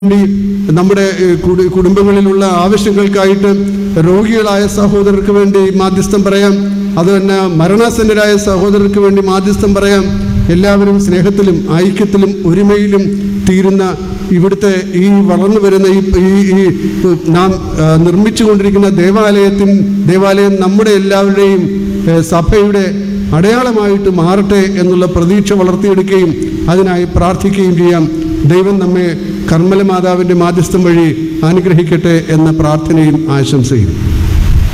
വേണ്ടി നമ്മുടെ ഏഹ്, കുടു- കുടുംബങ്ങളിലുള്ള ആവശ്യങ്ങൾക്കായിട്ട് രോഗികളായ സഹോദരർക്ക് വേണ്ടി മാധ്യസ്ഥം പറയാം അതുതന്നെ മരണാസന്നരായ സഹോദരർക്ക് വേണ്ടി മാധ്യസ്ഥം പറയാം എല്ലാവരും സ്നേഹത്തിലും ഐക്യത്തിലും ഒരുമയിലും തീരുന്ന ഇവിടുത്തെ ഈ വളർന്നു വരുന്ന ഈ ഈ- ഈ നാം ആ, നിർമ്മിച്ചുകൊണ്ടിരിക്കുന്ന ദേവാലയത്തിൻ ദേവാലയം നമ്മുടെ എല്ലാവരുടെയും ഏഹ്, സഭയുടെ അടയാളമായിട്ട് മാറട്ടെ എന്നുള്ള പ്രതീക്ഷ വളർത്തിയെടുക്കുകയും അതിനായി പ്രാർത്ഥിക്കുകയും ചെയ്യാം ദൈവം നമ്മെ കർമ്മല മാതാവിൻ്റെ മാധ്യസ്ഥം വഴി അനുഗ്രഹിക്കട്ടെ എന്ന പ്രാർത്ഥനയും ആശംസയും